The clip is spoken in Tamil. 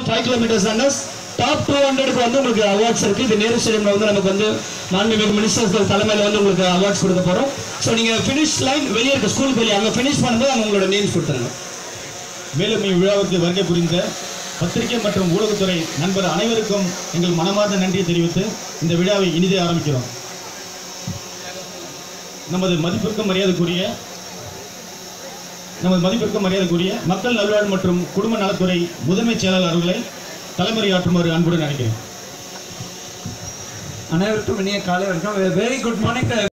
five kilometres runners top two ஹண்ட்ரடுக்கு வந்து உங்களுக்கு அவார்ட்ஸ் இருக்கு இது நேரு ஸ்டேடியம்ல வந்து நமக்கு வந்து மாண்புமிகு மினிஸ்டர் தலைமையில் வந்து உங்களுக்கு அவார்ட்ஸ் கொடுக்க போறோம் ஸோ நீங்க ஃபினிஷ் லைன் வெளியே இருக்க ஸ்கூலுக்கு வெளியே அங்கே ஃபினிஷ் பண்ணும்போது அங்கே உங்களோட நேம்ஸ் கொடுத்துருங்க மேலும் இவ்விழாவுக்கு வருகை புரிந்த பத்திரிகை மற்றும் ஊடகத்துறை நண்பர் அனைவருக்கும் எங்கள் மனமார்ந்த நன்றியை தெரிவித்து இந்த விழாவை இனிதே ஆரம்பிக்கிறோம் நமது மதிப்பிற்கும் மரியாதைக்குரிய நமது மதிப்பிற்கும் மரியாதைக்குரிய மக்கள் நல்வாழ்வு மற்றும் குடும்ப நலத்துறை முதன்மை செயலாளர் அவர்களை தலைமுறையாற்றுமாறு அன்புடன் நினைக்கிறேன் அனைவருக்கும் இனிய காலை வணக்கம் வெரி குட் மார்னிங்